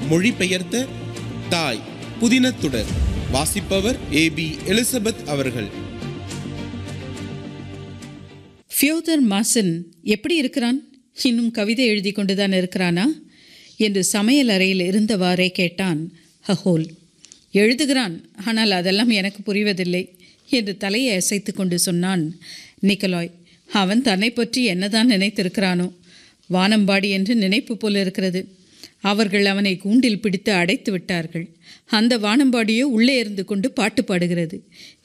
மொழிபெயர்த்த தாய் புதினத்துடர் வாசிப்பவர் ஏபி எலிசபெத் அவர்கள் ஃபியோதர் மாசன் எப்படி இருக்கிறான் இன்னும் கவிதை எழுதி கொண்டுதான் இருக்கிறானா என்று சமையல் அறையில் இருந்தவாறே கேட்டான் ஹஹோல் எழுதுகிறான் ஆனால் அதெல்லாம் எனக்கு புரிவதில்லை என்று தலையை அசைத்து கொண்டு சொன்னான் நிக்கலாய் அவன் தன்னை பற்றி என்னதான் நினைத்திருக்கிறானோ வானம்பாடி என்று நினைப்பு போல இருக்கிறது அவர்கள் அவனை கூண்டில் பிடித்து அடைத்து விட்டார்கள் அந்த வானம்பாடியோ உள்ளே இருந்து கொண்டு பாட்டு பாடுகிறது